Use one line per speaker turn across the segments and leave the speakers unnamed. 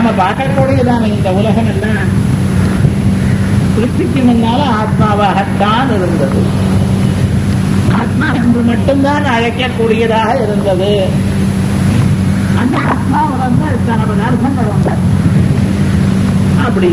நாம பார்க்கக்கூடியதான இந்த உலகம் எல்லாம் சிருஷ்டிக்கு முன்னால ஆத்மாவாகத்தான் இருந்தது ஆத்மா என்று மட்டும்தான் அழைக்கக்கூடியதாக இருந்தது அந்த ஆத்மா வந்து இத்தனை பதார்த்தங்கள் வந்தது அப்படி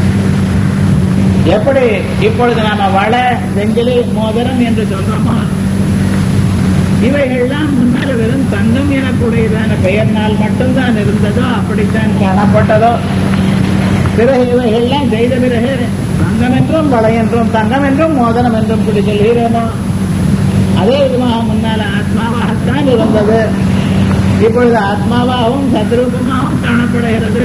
எப்படி இப்பொழுது நாம வள செஞ்சிலி மோதிரம் என்று சொல்றோமோ இவைகள்லாம் முன்னால வெறும் தங்கம் எனக்கூடியதான பெயர்னால் மட்டும்தான் இருந்ததோ அப்படித்தான் காணப்பட்டதோ பிறகு இவைகள்லாம் செய்த பிறகு தங்கம் என்றும் வளை என்றும் தங்கம் என்றும் மோதனம் என்றும் இப்படி சொல்கிறோமோ அதே விதமாக முன்னால ஆத்மாவாகத்தான் இருந்தது இப்பொழுது ஆத்மாவாகவும் சத்ரூபமாகவும் காணப்படுகிறது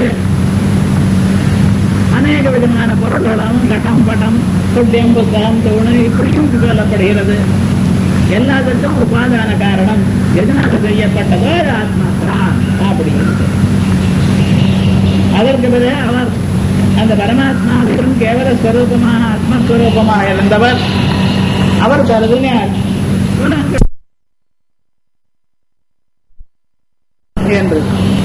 அநேக விதமான பொருள்களாகவும் கட்டம் பட்டம் துட்டியம் புத்தகம் தூணு இப்படியும் சொல்லப்படுகிறது எல்லாத்துக்கும் உபாதான காரணம் எதனால செய்யப்பட்டதோ அது ஆத்மாத்தான் அப்படிங்கிறது அதற்கு பிறகு அவர் அந்த பரமாத்மாவிலும் கேவல ஸ்வரூபமாக ஆத்மஸ்வரூபமாக இருந்தவர் அவர் கருதினார் என்று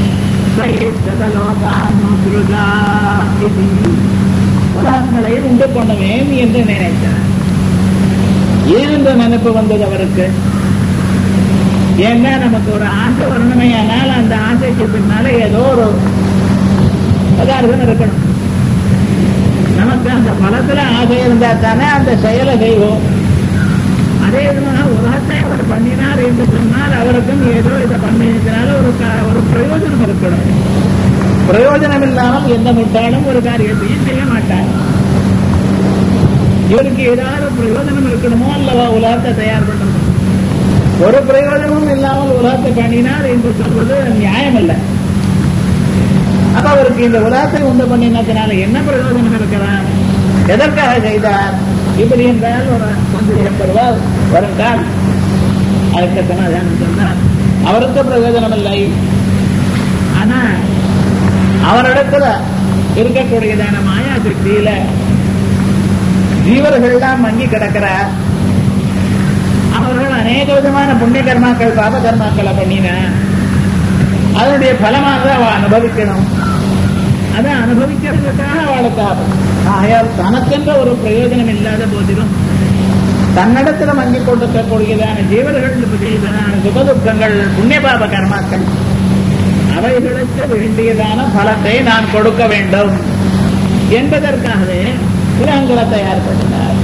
உலகங்களை உண்டு பண்ணுவேன் என்று நினைத்தார் ஏன் இந்த நினைப்பு வந்தது அவருக்கு ஏன்னா நமக்கு ஒரு ஆசை வரணுமே ஆனால் அந்த ஆசைக்கு பின்னால ஏதோ ஒரு பதார்த்தம் இருக்கணும் நமக்கு அந்த பலத்துல ஆசை இருந்தா தானே அந்த செயலை செய்வோம் அதே விதமாக உலகத்தை அவர் பண்ணினார் என்று சொன்னால் அவருக்கும் ஏதோ இதை பண்ணினால ஒரு க- ஒரு பிரயோஜனம் இருக்கணும் பிரயோஜனம் இல்லாமல் எந்த முட்டாலும் ஒரு காரியத்தையும் செய்ய மாட்டார் இவருக்கு ஏதாவது பிரயோஜனம் இருக்கணுமோ அல்லவா உலகத்தை தயார் பண்ணணும் ஒரு பிரயோஜனமும் இல்லாமல் உலகத்தை பண்ணினார் என்று சொல்வது நியாயம் இல்லை அப்ப அவருக்கு இந்த உலகத்தை உண்டு பண்ணினதுனால என்ன பிரயோஜனம் இருக்கிறார் எதற்காக செய்தார் இப்படி என்றால் ஒரு கொஞ்சம் ஏற்படுவார் வரும் கால் அதுக்கு சமாதானம் சொன்னார் அவருக்கு பிரயோஜனம் இல்லை ஆனா அவரிடத்துல இருக்கக்கூடியதான மாயா சக்தியில ஜீவர்கள்லாம் மங்கி கிடக்கிறார் அவர்கள் அநேக விதமான புண்ணிய கர்மாக்கள் பாப கர்மாக்களை பண்ணின அதனுடைய பலமாக அவ அனுபவிக்கணும் அதை அனுபவிக்கிறதுக்காக அவளுக்கு ஆபத்து. ஆகையால் தனக்கென்ற ஒரு பிரயோஜனம் இல்லாத போதிலும் தன்னிடத்துல மங்கி கொண்டிருக்கக்கூடியதான ஜீவர்கள் செய்ததான சுகதுக்கங்கள் புண்ணிய பாப கர்மாக்கள் அவைகளுக்கு வேண்டியதான பலத்தை நான் கொடுக்க வேண்டும் என்பதற்காகவே கிரகங்களை தயார் பண்ணினார்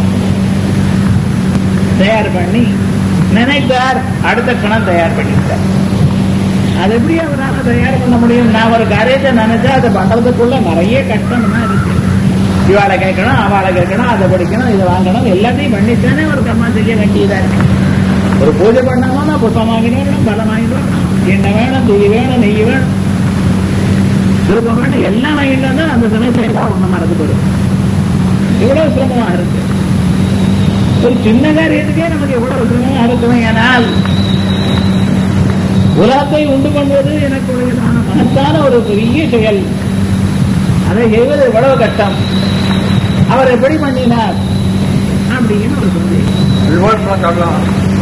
தயார் பண்ணி நினைத்தார் அடுத்த கணம் தயார் பண்ணிட்டார் அது எப்படி அவரால் தயார் பண்ண முடியும் நான் ஒரு காரியத்தை நினைச்சா அதை பண்றதுக்குள்ள நிறைய கஷ்டம்னா இருக்கு இவாளை கேட்கணும் அவளை கேட்கணும் அதை படிக்கணும் இதை வாங்கணும் எல்லாத்தையும் பண்ணித்தானே ஒரு கர்மா செய்ய வேண்டியதா இருக்கு ஒரு பூஜை பண்ணணும்னா புஷ்பம் வாங்கிட்டு வரணும் பலம் வாங்கிட்டு வரணும் எண்ணெய் வேணும் தீ வேணும் நெய் வேணும் திருப்பம் வேணும் எல்லாம் வாங்கிட்டு வந்தா அந்த சமயத்துல எல்லாம் ஒண்ணு மறந்து போயிடும் இவ்வளவு சிரமமா இருக்கு ஒரு சின்ன காரியத்துக்கே நமக்கு எவ்வளவு சிரமமா இருக்கும் ஏனால் உலகத்தை உண்டு பண்ணுவது எனக்கு ஒரு விதமான மகத்தான ஒரு பெரிய செயல் அதை செய்வது எவ்வளவு கஷ்டம் அவர் எப்படி பண்ணினார் அப்படின்னு ஒரு சந்தேகம்
விவாத்மாக்கெல்லாம்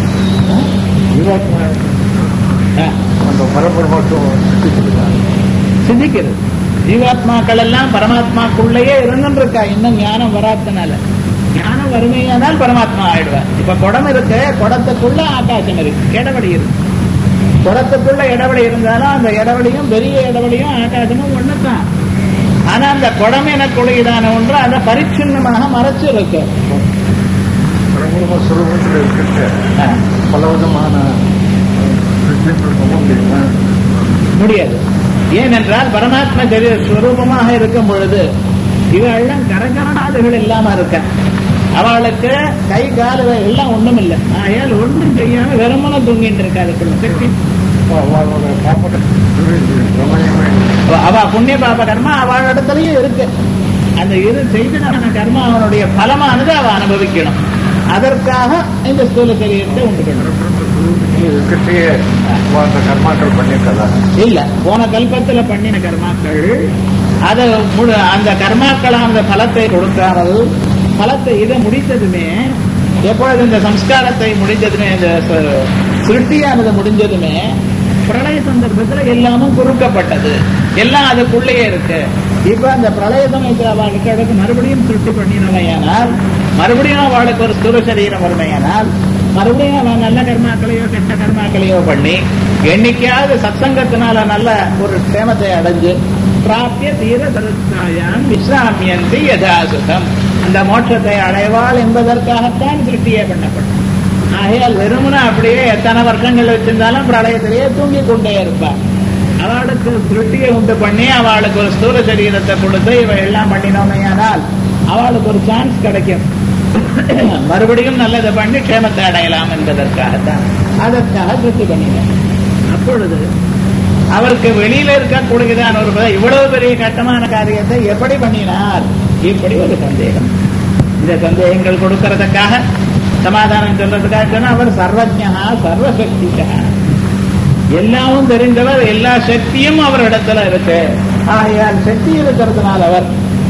ஆ,
அந்த பரபரமாக்கம்
சிந்திக்கிறது ஜீவாத்மாக்கள் எல்லாம் பரமாத்மாக்குள்ளேயே இருந்துருக்கா இன்னும் ஞானம் வராதனால ஞானம் வறுமையானால் பரமாத்மா ஆயிடுவார் இப்ப குடம் இருக்கு குடத்துக்குள்ள ஆகாசம் இருக்கு இடவெளி இருக்கு குடத்துக்குள்ள இடவெளி இருந்தாலும் அந்த இடவெளியும் பெரிய இடவெளியும் ஆகாசமும் ஒண்ணுதான் ஆனா அந்த குடம் எனக்குள்ளதான ஒன்று அதை பரிச்சின்னமாக மறைச்சு இருக்கு
பரபரம சுரூபத்தில் இருக்கின்ற
ஆ,
பல விதமான விஷயங்கள் சொல்ல முடியுமா
முடியாது ஏனென்றால் பரமாத்ம சரீர ஸ்வரூபமாக இருக்கும் பொழுது இவெல்லாம் கரகரணாதுகள் இல்லாம இருக்க அவளுக்கு கை கால் இவை எல்லாம் ஒண்ணும் இல்லை ஆகையால் ஒன்றும் செய்யாம வெறுமன தூங்கிட்டு இருக்கா அதுக்குள்ள சக்தி
அவளோட பாப்பட ரமயமே
அவ- அவ புண்ணிய பாப கர்மா அவள் இடத்துலயும் இருக்கு அந்த இரு செய்ததான கர்மா அவனுடைய பலமானது அவ அனுபவிக்கணும் அதற்காக இந்த ஸ்தூல சரீரத்தை உண்டு பண்ணணும்
இருக்கட்டையே அந்த கர்மாக்கள் பண்ணியிருக்கதா
இல்ல போன கல்பத்துல பண்ணின கர்மாக்கள் அத முழு- அந்த கர்மாக்கள் அந்த பலத்தை கொடுக்காமல் பலத்தை இதை முடித்ததுமே எப்பொழுது இந்த சம்ஸ்காரத்தை முடிஞ்சதுமே இந்த ச- சிருஷ்டியானது முடிஞ்சதுமே பிரளய சந்தர்ப்பத்துல எல்லாமும் குறுக்கப்பட்டது எல்லாம் அதுக்குள்ளேயே இருக்கு இப்ப அந்த பிரளய சமயத்தில் அவளுக்கு அடுத்து மறுபடியும் சுட்டி பண்ணினவையானால் மறுபடியும் அவளுக்கு ஒரு ஸ்தூல சரீரம் வருமையானால் மறுபடியும் அவன் நல்ல கர்மாக்களையோ கெட்ட கர்மாக்களையோ பண்ணி என்னைக்காவது சத்சங்கத்தினால நல்ல ஒரு சேமத்தை அடைஞ்சு பிராப்பிய தீர தருத்தாயான் விஸ்ராமியந்தி யதாசுகம் அந்த மோட்சத்தை அடைவாள் என்பதற்காகத்தான் சிருஷ்டியே பண்ணப்படும் ஆகையால் வெறுமனே அப்படியே எத்தனை வருஷங்கள் வச்சிருந்தாலும் பிரளயத்திலேயே தூங்கிக் கொண்டே இருப்பார் அவளுக்கு திருட்டியை உண்டு பண்ணி அவளுக்கு ஒரு ஸ்தூல சரீரத்தை கொடுத்து இவ எல்லாம் பண்ணினோமையானால் அவளுக்கு ஒரு சான்ஸ் கிடைக்கும் மறுபடியும் நல்லதை பண்ணி க்ஷேமத்தை அடையலாம் என்பதற்காகத்தான் அதற்காக திருப்தி பண்ணினார் அப்பொழுது அவருக்கு வெளியில இருக்கக்கூடியதான ஒரு பதவி, இவ்வளவு பெரிய கட்டமான காரியத்தை எப்படி பண்ணினார் இப்படி ஒரு சந்தேகம் இந்த சந்தேகங்கள் கொடுக்கறதுக்காக சமாதானம் சொல்றதுக்காக சொன்னா அவர் சர்வஜா சர்வசக்திகா எல்லாமும் தெரிந்தவர் எல்லா சக்தியும் அவரிடத்துல இருக்கு ஆகையால் சக்தி இருக்கிறதுனால அவர்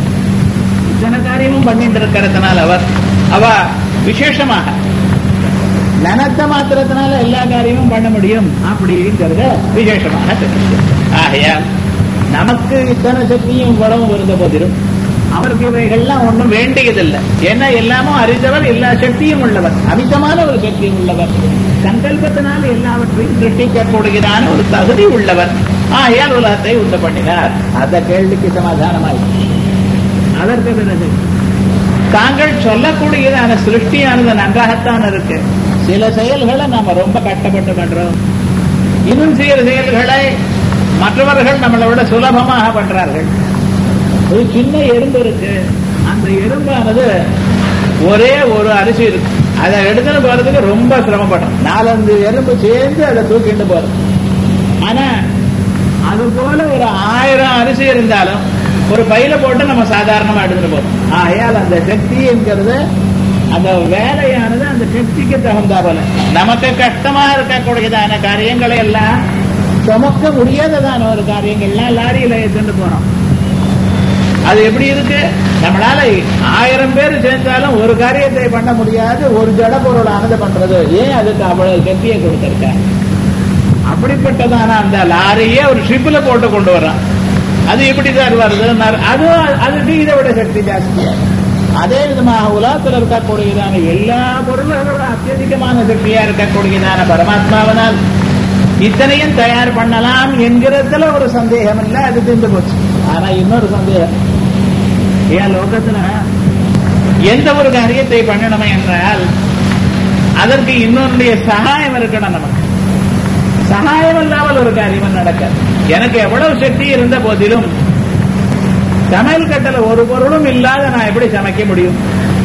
இத்தனை காரியமும் பண்ணிட்டு இருக்கிறதுனால அவர் அவ விசேஷமாக நினைத்த மாத்திரத்தினால எல்லா காரியமும் பண்ண முடியும் அப்படிங்கிறத விசேஷமாக தெரிஞ்சு ஆகையால் நமக்கு இத்தனை சக்தியும் இவ்வளவும் இருந்த போதிலும் அவருக்கு இவைகள்லாம் ஒன்றும் வேண்டியதில்லை ஏன்னா எல்லாமும் அறிந்தவர் எல்லா சக்தியும் உள்ளவர் அமிதமான ஒரு சக்தியும் உள்ளவர் சங்கல்பத்தினால் எல்லாவற்றையும் சிருஷ்டிக்கக்கூடியதான ஒரு தகுதி உள்ளவர் ஆகையால் உலகத்தை உண்டு பண்ணினார் அந்த கேள்விக்கு சமாதானமாய் அதற்கு பிறகு தாங்கள் சொல்லக்கூடியதான சிருஷ்டியானது நன்றாகத்தான் இருக்கு சில செயல்களை நாம ரொம்ப கஷ்டப்பட்டு பண்றோம் இன்னும் சில செயல்களை மற்றவர்கள் நம்மளை விட சுலபமாக பண்றார்கள் ஒரு சின்ன எறும்பு இருக்கு அந்த எறும்பானது ஒரே ஒரு அரிசி இருக்கு அதை எடுத்துன்னு போறதுக்கு ரொம்ப சிரமப்படும் நாலஞ்சு எறும்பு சேர்ந்து அதை தூக்கிட்டு போறது ஆனா அது போல ஒரு ஆயிரம் அரிசி இருந்தாலும் ஒரு பையில போட்டு நம்ம சாதாரணமா எடுத்துட்டு போறோம் ஆகையால் அந்த சக்தி என்கிறது அந்த வேலையானது அந்த சக்திக்கு தகுந்தா போல நமக்கு கஷ்டமா இருக்கக்கூடியதான காரியங்களை எல்லாம் சுமக்க முடியாததான ஒரு காரியங்கள்லாம் லாரியில எடுத்துட்டு போறோம் அது எப்படி இருக்கு நம்மளால ஆயிரம் பேர் சேர்ந்தாலும் ஒரு காரியத்தை பண்ண முடியாது ஒரு ஜட பொருளானது பண்றது ஏன் அதுக்கு அவ்வளவு சக்தியை கொடுத்திருக்க அப்படிப்பட்டதான அந்த லாரியே ஒரு ஷிப்ல போட்டு கொண்டு வர்றான் அது எப்படி சார் வருது அது அதுக்கு இதை விட சக்தி ஜாஸ்தியா அதே விதமாக உலகத்தில் இருக்கக்கூடியதான எல்லா பொருள்களோட அத்தியதிகமான சக்தியா இருக்கக்கூடியதான பரமாத்மாவனால் இத்தனையும் தயார் பண்ணலாம் என்கிறதுல ஒரு சந்தேகம் இல்லை அது தீர்ந்து போச்சு ஆனா இன்னொரு சந்தேகம் ஏன் லோகத்துல எந்த ஒரு காரியத்தை பண்ணணுமே என்றால் அதற்கு இன்னொருடைய சகாயம் இருக்கணும் நமக்கு சகாயம் இல்லாமல் ஒரு காரியம் நடக்காது எனக்கு எவ்வளவு சக்தி இருந்த போதிலும் சமையல் கட்டல ஒரு பொருளும் இல்லாத நான் எப்படி சமைக்க முடியும்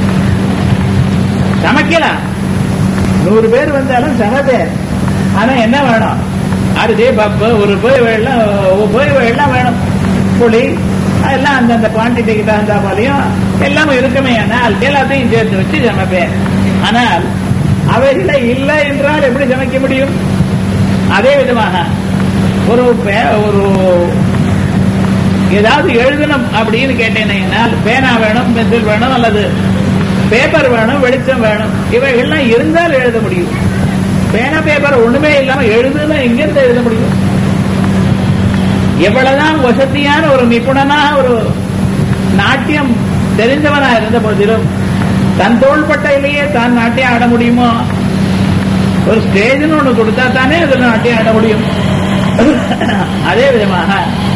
சமைக்கலாம் நூறு பேர் வந்தாலும் சமைப்பேன் ஆனா என்ன வேணும் அரிசி பப்பு ஒரு போய் வெள்ளம் போய் வெள்ளம் வேணும் புளி எல்லாம் அந்தந்த குவான்டிட்டிக்கு தகுந்த போலையும் எல்லாம் இருக்குமே ஆனால் எல்லாத்தையும் சேர்த்து வச்சு சமைப்பேன் ஆனால் அவைகளை இல்லை என்றால் எப்படி சமைக்க முடியும் அதே விதமாக ஒரு ஒரு ஏதாவது எழுதணும் அப்படின்னு கேட்டேனால் பேனா வேணும் பென்சில் வேணும் அல்லது பேப்பர் வேணும் வெளிச்சம் வேணும் இவைகள்லாம் இருந்தால் எழுத முடியும் பேனா பேப்பர் ஒண்ணுமே இல்லாம எழுதுனா எங்கிருந்து எழுத முடியும் எவ்வளவுதான் வசதியான ஒரு நிபுணனாக ஒரு நாட்டியம் தெரிந்தவனா இருந்த போதிலும் தன் தோள்பட்டையிலேயே தான் நாட்டியம் ஆட முடியுமோ ஒரு ஸ்டேஜ்னு ஒண்ணு கொடுத்தா தானே அதுல நாட்டியம் ஆட முடியும் அதே விதமாக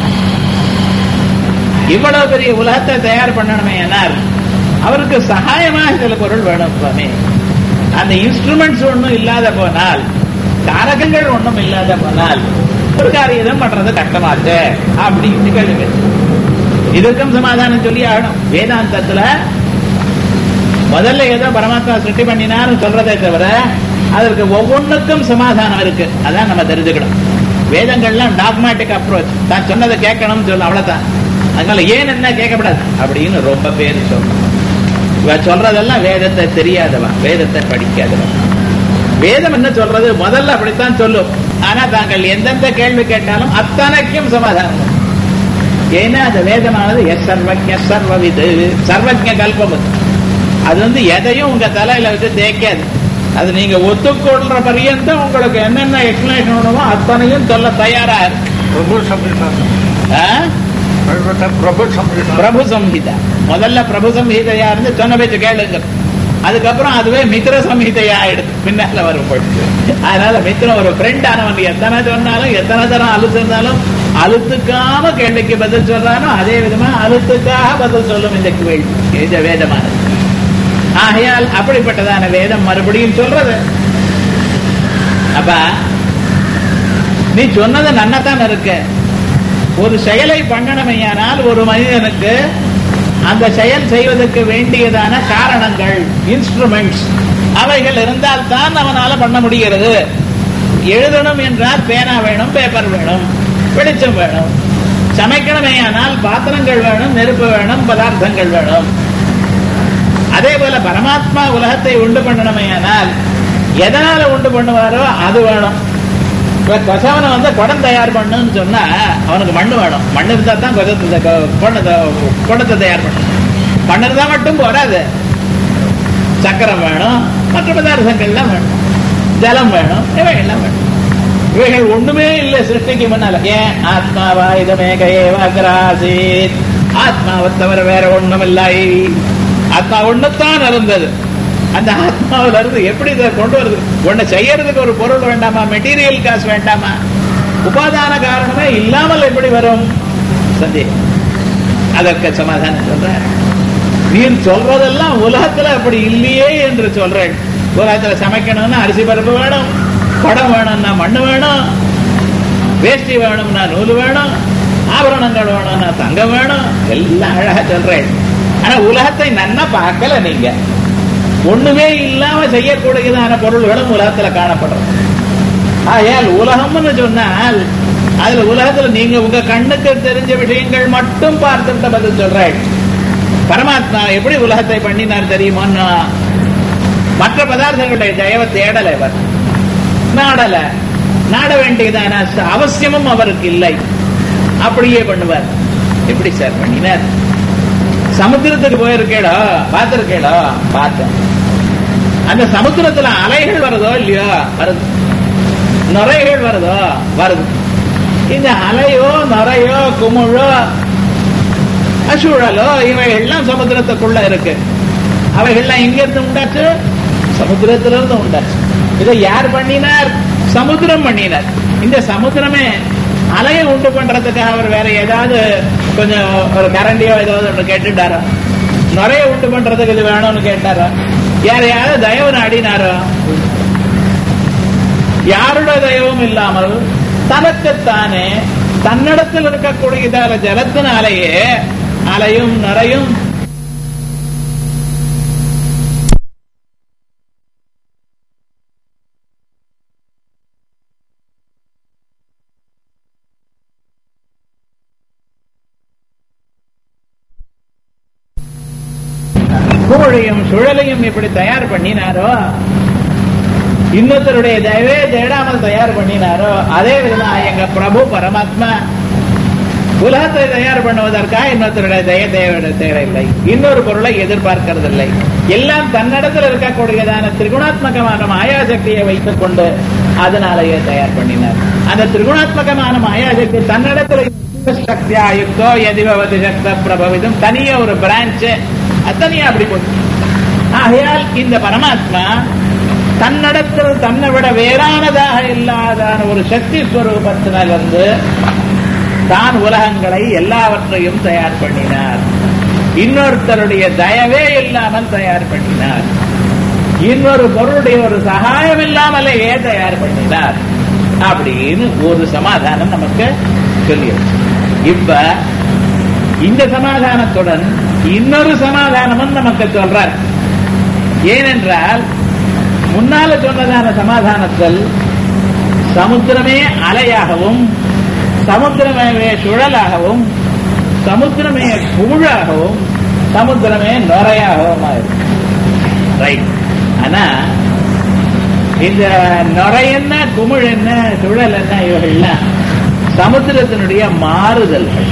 இவ்வளவு பெரிய உலகத்தை தயார் பண்ணணுமே என்னால் அவருக்கு சகாயமாக சில பொருள் வேணும் சுவாமி அந்த இன்ஸ்ட்ருமெண்ட்ஸ் ஒன்றும் இல்லாத போனால் காரகங்கள் ஒன்றும் இல்லாத போனால் ஒரு காரியம் பண்றது கஷ்டமாச்சு அப்படின்னு கேள்வி இதுக்கும் சமாதானம் சொல்லி ஆகணும் வேதாந்தத்துல முதல்ல ஏதோ பரமாத்மா சிருஷ்டி பண்ணினான்னு சொல்றதே தவிர அதற்கு ஒவ்வொன்றுக்கும் சமாதானம் இருக்கு அதான் நம்ம தெரிஞ்சுக்கணும் வேதங்கள்லாம் டாக்மேட்டிக் அப்ரோச் தான் சொன்னதை கேட்கணும்னு சொல்ல அவ்வளவுதான் அதனால ஏன் என்ன கேட்கக்கூடாது அப்படின்னு ரொம்ப பேர் சொல்லணும் இவ சொல்றதெல்லாம் வேதத்தை தெரியாதவன் வேதத்தை படிக்காதவன் வேதம் என்ன சொல்றது முதல்ல அப்படித்தான் சொல்லும் ஆனா தாங்கள் எந்தெந்த கேள்வி கேட்டாலும் அத்தனைக்கும் சமாதானம் ஏன்னா அந்த வேதமானது எஸ் சர்வஜ சர்வவிது சர்வஜ கல்பம் அது அது வந்து எதையும் உங்க தலையில வச்சு தேய்க்காது அது நீங்க ஒத்துக்கொள்ற பரியந்தம் உங்களுக்கு என்னென்ன எக்ஸ்பிளேஷன் வேணுமோ அத்தனையும் சொல்ல தயாரா இருக்கு
பிரபு சம்ஹிதா
ஆ?
பிரபு சம்ஹிதா
பிரபு சம்ஹிதா முதல்ல பிரபு சம்ஹிதையா இருந்து சொன்ன பேச்சு கேளுங்க அதுக்கப்புறம் அதுவே மித்திர சம்ஹிதையா ஆயிடுது பின்னால வரும் பொழுது அதனால மித்திரம் ஒரு ஃப்ரெண்ட் ஆனவன் எத்தனை சொன்னாலும் எத்தனை தரம் அழுத்திருந்தாலும் அழுத்துக்காம கேள்விக்கு பதில் சொல்றானோ அதே விதமா அழுத்துக்காக பதில் சொல்லும் இந்த கேள்வி இந்த வேதமானது ஆகையால் அப்படிப்பட்டதான வேதம் மறுபடியும் சொல்றது அப்ப நீ சொன்னது நன்னதான் இருக்கு ஒரு செயலை பண்ணணுமையானால் ஒரு மனிதனுக்கு அந்த செயல் செய்வதற்கு வேண்டியதான காரணங்கள் இன்ஸ்ட்ருமெண்ட்ஸ் அவைகள் இருந்தால் தான் அவனால பண்ண முடிகிறது எழுதணும் என்றால் பேனா வேணும் பேப்பர் வேணும் வெளிச்சம் வேணும் சமைக்கணுமேயானால் பாத்திரங்கள் வேணும் நெருப்பு வேணும் பதார்த்தங்கள் வேணும் அதே போல பரமாத்மா உலகத்தை உண்டு பண்ணணுமேயானால் எதனால உண்டு பண்ணுவாரோ அது வேணும் இப்ப கொசவனை வந்து குடம் தயார் பண்ணுன்னு சொன்னா அவனுக்கு மண்ணு வேணும் மண்ணு இருந்தா தான் கொசத்தை குடத்தை குடத்தை தயார் பண்ணும் மண்ணு இருந்தா மட்டும் போராது சக்கரம் வேணும் மற்ற பதார்த்தங்கள்லாம் வேணும் ஜலம் வேணும் இவைகள்லாம் வேணும் இவைகள் ஒண்ணுமே இல்லை சிருஷ்டிக்கு முன்னால ஏன் ஆத்மாவா இதமே கையேவாகிராசீத் ஆத்மாவை தவிர வேற ஒண்ணும் இல்லை ஆத்மா ஒண்ணுத்தான் இருந்தது அந்த ஆத்மாவில இருந்து எப்படி இதை கொண்டு வருது ஒண்ணு செய்யறதுக்கு ஒரு பொருள் வேண்டாமா மெட்டீரியல் காசு வேண்டாமா உபாதான காரணமே இல்லாமல் எப்படி வரும் சந்தேகம் அதற்கு சமாதானம் சொல்றேன் நீர் சொல்றதெல்லாம் உலகத்துல அப்படி இல்லையே என்று சொல்றேன் உலகத்துல சமைக்கணும்னா அரிசி பருப்பு வேணும் குடம் வேணும்னா மண்ணு வேணும் வேஷ்டி வேணும்னா நூல் வேணும் ஆபரணங்கள் வேணும்னா தங்கம் வேணும் எல்லாம் அழகா சொல்றேன் ஆனா உலகத்தை நன்னா பார்க்கல நீங்க ஒண்ணுமே இல்லாம செய்யக்கூடியதான பொருள்களும் உலகத்துல காணப்படுறது ஆகையால் உலகம்னு சொன்னால் அதுல உலகத்துல நீங்க உங்க கண்ணுக்கு தெரிஞ்ச விஷயங்கள் மட்டும் பார்த்துட்ட பதில் சொல்றேன் பரமாத்மா எப்படி உலகத்தை பண்ணினார் தெரியுமோன்னா மற்ற பதார்த்தங்களுடைய தயவை தேடல இவர் நாடல நாட வேண்டியதான அவசியமும் அவருக்கு இல்லை அப்படியே பண்ணுவார் எப்படி சார் பண்ணினார் சமுத்திரத்துக்கு போயிருக்கேடா பார்த்திருக்கேடா பார்த்தேன் அந்த சமுத்திரத்துல அலைகள் வருதோ இல்லையோ வருது நுரைகள் வருதோ வருது இந்த அலையோ நுரையோ குமிழோ அசூழலோ இவைகள்லாம் சமுத்திரத்துக்குள்ள இருக்கு அவைகள்லாம் எங்க இருந்து உண்டாச்சு சமுத்திரத்திலிருந்து உண்டாச்சு இதை யார் பண்ணினார் சமுத்திரம் பண்ணினார் இந்த சமுத்திரமே அலையை உண்டு பண்றதுக்காக அவர் வேற ஏதாவது கொஞ்சம் ஒரு கரண்டியோ ஏதாவது ஒன்று கேட்டுட்டாரோ நுரைய உண்டு பண்றதுக்கு இது வேணும்னு கேட்டாரோ யாரையாவது தயவு நாடினாரோ யாருடைய தயவும் இல்லாமல் தனக்குத்தானே தன்னிடத்தில் இருக்கக்கூடிய ஜலத்தினாலேயே அலையும் நரையும் கூழையும் சுழலையும் இப்படி தயார் பண்ணினாரோ இன்னொருத்தருடைய தயவே தேடாமல் தயார் பண்ணினாரோ அதே விதமா எங்க பிரபு பரமாத்மா உலகத்தை தயார் பண்ணுவதற்காக இன்னொருத்தருடைய தய தேவை தேவையில்லை இன்னொரு பொருளை எதிர்பார்க்கறதில்லை எல்லாம் தன்னிடத்தில் இருக்கக்கூடியதான திரிகுணாத்மகமான மாயாசக்தியை வைத்துக் கொண்டு அதனாலேயே தயார் பண்ணினார் அந்த திரிகுணாத்மகமான மாயாசக்தி தன்னிடத்தில் சக்தியா யுக்தோ எதிபவதி சக்த பிரபவிதம் தனிய ஒரு பிரான்ச் அத்தனையா அப்படி போச்சு ஆகையால் இந்த பரமாத்மா தன்னிடத்தில் தன்னை விட வேறானதாக இல்லாதான ஒரு சக்தி ஸ்வரூபத்தினிலிருந்து தான் உலகங்களை எல்லாவற்றையும் தயார் பண்ணினார் இன்னொருத்தருடைய தயவே இல்லாமல் தயார் பண்ணினார் இன்னொரு பொருளுடைய ஒரு சகாயம் இல்லாமலேயே தயார் பண்ணினார் அப்படின்னு ஒரு சமாதானம் நமக்கு சொல்லியிருக்கு இப்ப இந்த சமாதானத்துடன் இன்னொரு சமாதானமும் நமக்கு சொல்றார் ஏனென்றால் முன்னால சொன்னதான சமாதானத்தில் சமுத்திரமே அலையாகவும் சமுத்திரமே சுழலாகவும் சமுத்திரமே குழாகவும் சமுத்திரமே நுரையாகவும் ஆயிருக்கு ரைட் ஆனா இந்த நுரை என்ன குமிழ் என்ன சுழல் என்ன இவைகள்லாம் சமுத்திரத்தினுடைய மாறுதல்கள்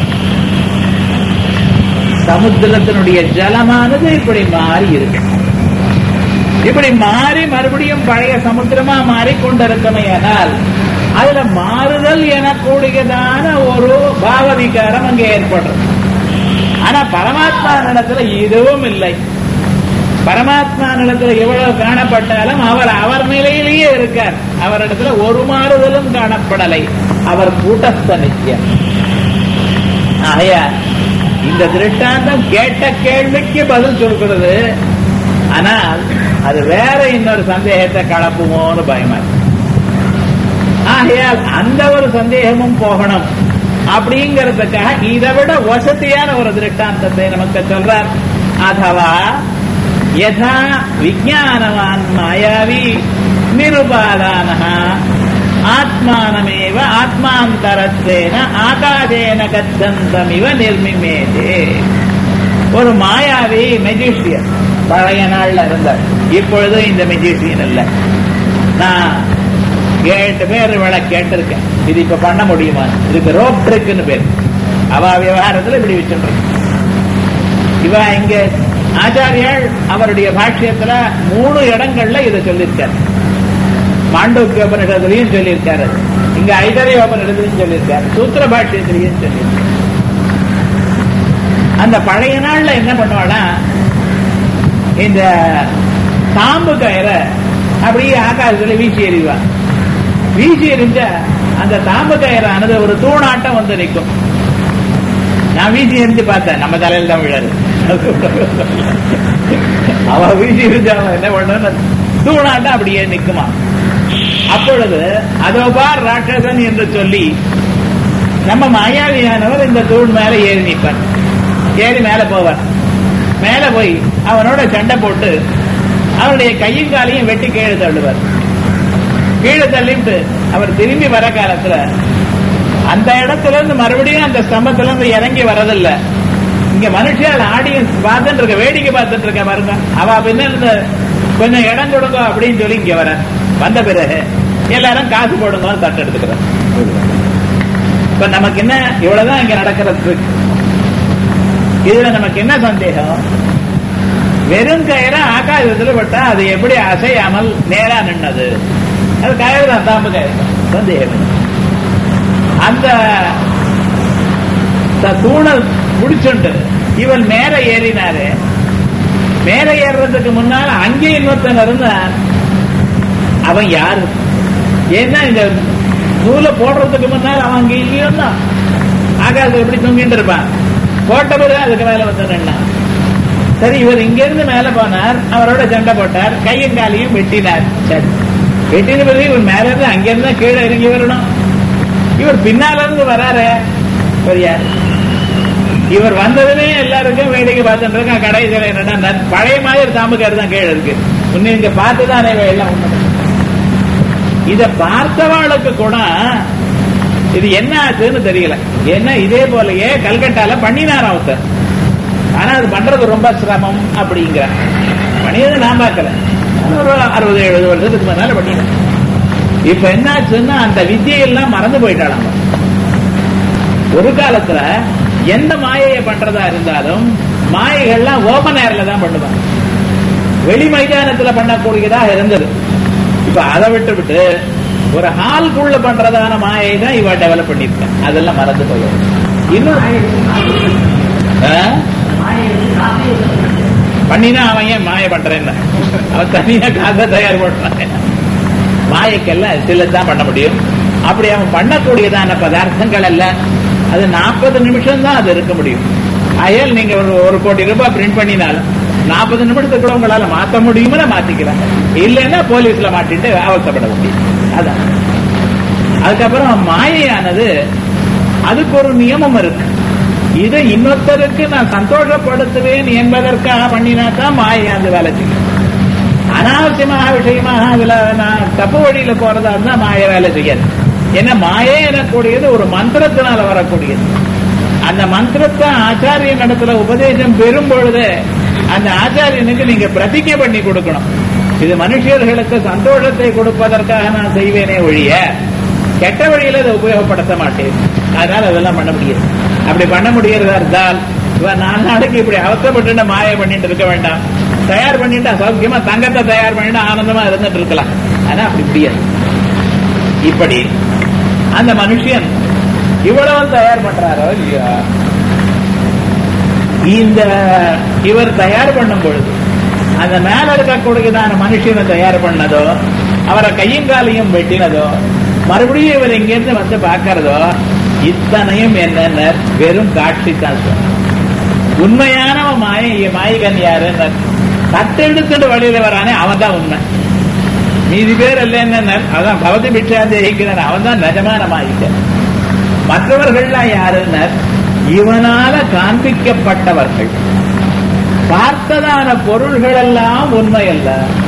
சமுத்திரத்தினுடைய ஜலமானது இப்படி மாறி இருக்கு இப்படி மாறி மறுபடியும் பழைய சமுத்திரமா மாறிக்கொண்டிருக்கமையானால் அதுல மாறுதல் எனக்கூடியதான ஒரு பாவ விகாரம் அங்கே ஏற்படுறது ஆனா பரமாத்மா நிலத்துல இதுவும் இல்லை பரமாத்மா நிலத்துல எவ்வளவு காணப்பட்டாலும் அவர் அவர் நிலையிலேயே இருக்கார் அவரிடத்துல ஒரு மாறுதலும் காணப்படலை அவர் கூட்டஸ்த நித்தியம் ஆகையா இந்த திருஷ்டாந்தம் கேட்ட கேள்விக்கு பதில் சொல்கிறது ஆனால் அது வேற இன்னொரு சந்தேகத்தை கலப்புமோன்னு பயமா இருக்கு. ஆகையால் அந்த ஒரு சந்தேகமும் போகணும் அப்படிங்கறதுக்காக இதை விட வசதியான ஒரு திருஷ்டாந்தத்தை நமக்கு சொல்றார் அதுவா யதா விஜானவான் மாயாவி நிருபாதான ஆத்மானமேவ ஆத்மாந்தரத்தேன ஆகாதேன கச்சந்தமிவ நிர்மிமேதே ஒரு மாயாவி மெஜிஷியன் பழைய நாள்ல இருந்தார் இப்பொழுது இந்த மெஜிஷியன் இல்ல நான் ஏழு பேர் இவளை கேட்டிருக்கேன் இது இப்ப பண்ண முடியுமா இதுக்கு ரோப் ட்ரிக்னு பேர் அவ விவகாரத்துல இப்படி வச்சுட்டு இவ இங்க ஆச்சாரியால் அவருடைய பாஷ்யத்துல மூணு இடங்கள்ல இதை சொல்லியிருக்காரு மாண்டோக்கிய உபனிடத்திலையும் சொல்லியிருக்காரு இங்க ஐதரிய உபனிடத்திலையும் சொல்லியிருக்காரு சூத்திர பாஷ்யத்திலையும் சொல்லியிருக்காரு அந்த பழைய நாள்ல என்ன பண்ணுவானா இந்த தாம்பு கயிறை அப்படியே ஆகாசத்துல வீசி எறிவா வீசி எறிஞ்சா அந்த தாம்பு கயிறானது ஒரு தூணாட்டம் வந்து நிற்கும் நான் வீசி எரிஞ்சு பார்த்தேன் நம்ம தலையில தான் விழாது அவ வீசி எரிஞ்சு அவன் என்ன பண்ணு தூணாட்டம் அப்படியே நிக்குமா அப்பொழுது அதோ பார் ராட்சசன் என்று சொல்லி நம்ம மாயாவியானவர் இந்த தூண் மேல ஏறி நிற்பார் ஏறி மேல போவார் மேல போய் அவனோட சண்டை போட்டு அவருடைய கையும் காலையும் வெட்டி கீழே தள்ளுவார் கீழே தள்ளிவிட்டு அவர் திரும்பி வர காலத்துல அந்த இடத்துல இருந்து மறுபடியும் அந்த ஸ்தம்பத்துல இருந்து இறங்கி வரதில்ல இங்க மனுஷியால் ஆடியன்ஸ் பார்த்துட்டு இருக்க வேடிக்கை பார்த்துட்டு இருக்க பாருங்க அவ பின்ன இருந்து கொஞ்சம் இடம் கொடுங்க அப்படின்னு சொல்லி இங்க வர வந்த பிறகு எல்லாரும் காசு போடுங்க தட்டு எடுத்துக்கிறேன் இப்ப நமக்கு என்ன இவ்வளவுதான் இங்க நடக்கிறது இதுல நமக்கு என்ன சந்தேகம் வெறும் கயிற ஆகாசத்துல விட்டா அது எப்படி அசையாமல் நேரா நின்னது அது கயிறு தான் தாம்பு கயிறு தான். சந்தேகம் இல்லை. அந்த த- தூணல் முடிச்சுண்டு இவன் மேல ஏறினாரு மேல ஏறுறதுக்கு முன்னால அங்கே இன்னொருத்தன் இருந்தான் அவன் யாரு ஏன்னா இந்த நூலை போடுறதுக்கு முன்னால் அவன் அங்க இல்லையோ தான் ஆகாசம் எப்படி தூங்கிட்டு இருப்பான் போட்ட பிறகு அதுக்கு மேல வந்து நின்னான் சரி இவர் இங்க இருந்து மேல போனார் அவரோட சண்டை போட்டார் கையும் காலையும் வெட்டினார் சரி வெட்டின பிறகு இவர் மேல இருந்து அங்க இருந்தா கீழே இறங்கி வரணும் இவர் பின்னால இருந்து வராரு இவர் யார் இவர் வந்ததுமே எல்லாருக்கும் வேடிக்கை பார்த்துட்டு இருக்கான் கடைசியில் என்னன்னா பழைய மாதிரி தாம்புக்காரு தான் கீழே இருக்கு முன்ன இங்க பார்த்துதான் எல்லாம் உண்மை இத பார்த்தவாளுக்கு கூட இது என்ன ஆச்சுன்னு தெரியல ஏன்னா இதே போலயே கல்கட்டால பண்ணினார் ஒருத்தர் ஆனா அது பண்றது ரொம்ப சிரமம் அப்படிங்கிற பண்ணியது நான் பார்க்கல ஒரு அறுபது எழுபது வருஷத்துக்கு முன்னால பண்ணினேன் இப்ப என்ன ஆச்சுன்னா அந்த வித்தியெல்லாம் மறந்து போயிட்டாளாம் ஒரு காலத்துல எந்த மாயையை பண்றதா இருந்தாலும் மாயைகள்லாம் ஓபன் ஏர்ல தான் பண்ணுவாங்க வெளி மைதானத்துல பண்ணக்கூடியதா இருந்தது இப்ப அதை விட்டு விட்டு ஒரு ஹால்குள்ள பண்றதான மாயை தான் இவ டெவலப் பண்ணிருக்கேன் அதெல்லாம் மறந்து போயிடும் இன்னும் ஆ? பண்ணினா அவன் ஏன் மாய பண்றேன்னு அவன் தனியா காசை தயார் பண்றான் மாயக்கெல்லாம் சிலதான் பண்ண முடியும் அப்படி அவன் பண்ணக்கூடியதான பதார்த்தங்கள் அல்ல அது நாற்பது நிமிஷம் தான் அது இருக்க முடியும் அயல் நீங்க ஒரு ஒரு கோடி ரூபாய் பிரிண்ட் பண்ணினாலும் நாற்பது நிமிஷத்துக்கு கூட உங்களால மாத்த முடியும்னு மாத்திக்கிறாங்க இல்லைன்னா போலீஸ்ல மாட்டிட்டு அவசப்பட முடியும் அதான் அதுக்கப்புறம் மாயையானது அதுக்கு ஒரு நியமம் இருக்கு இதை இன்னொருத்தருக்கு நான் சந்தோஷப்படுத்துவேன் என்பதற்காக பண்ணினா தான் மாயை அந்த வேலை செய்யும் அனாவசியமாக விஷயமாக அதுல நான் தப்பு வழியில போறதா இருந்தா மாய வேலை செய்யாது ஏன்னா மாயே எனக்கூடியது ஒரு மந்திரத்தினால வரக்கூடியது அந்த மந்திரத்தை ஆச்சாரியன் இடத்துல உபதேசம் பெறும் பொழுது அந்த ஆச்சாரியனுக்கு நீங்க பிரதிஜை பண்ணி கொடுக்கணும் இது மனுஷர்களுக்கு சந்தோஷத்தை கொடுப்பதற்காக நான் செய்வேனே ஒழிய கெட்ட வழியில அதை உபயோகப்படுத்த மாட்டேன் அதனால அதெல்லாம் பண்ண முடியாது அப்படி பண்ண முடியறதா இருந்தால் இவன் நாலு நாளைக்கு இப்படி அவசரப்பட்டு மாய பண்ணிட்டு இருக்க வேண்டாம் தயார் பண்ணிட்டு சௌக்கியமா தங்கத்தை தயார் பண்ணிட்டு ஆனந்தமா இருந்துட்டு இருக்கலாம் ஆனா அப்படி முடியாது இப்படி அந்த மனுஷன் இவ்வளவு தயார் பண்றாரோ இல்லையா இந்த இவர் தயார் பண்ணும் பொழுது அந்த மேல இருக்கக்கூடியதான மனுஷனை தயார் பண்ணதோ அவரை கையும் காலையும் வெட்டினதோ மறுபடியும் இவர் இங்கிருந்து வந்து பார்க்கறதோ இத்தனையும் என்னென்ன வெறும் காட்சி தான் சொல்றார். உண்மையான மாய மாயகன் யாருன்னு தத்தெடுத்துட்டு வழியில வரானே அவன் தான் உண்மை மீதி பேர் அல்ல என்ன அதான் பவதி பிட்சாந்தேகிக்கிறான் அவன் தான் நிஜமான மாயிக்கன் மற்றவர்கள்லாம் யாருன்னர் இவனால காண்பிக்கப்பட்டவர்கள் பார்த்ததான பொருள்கள் எல்லாம் உண்மை அல்ல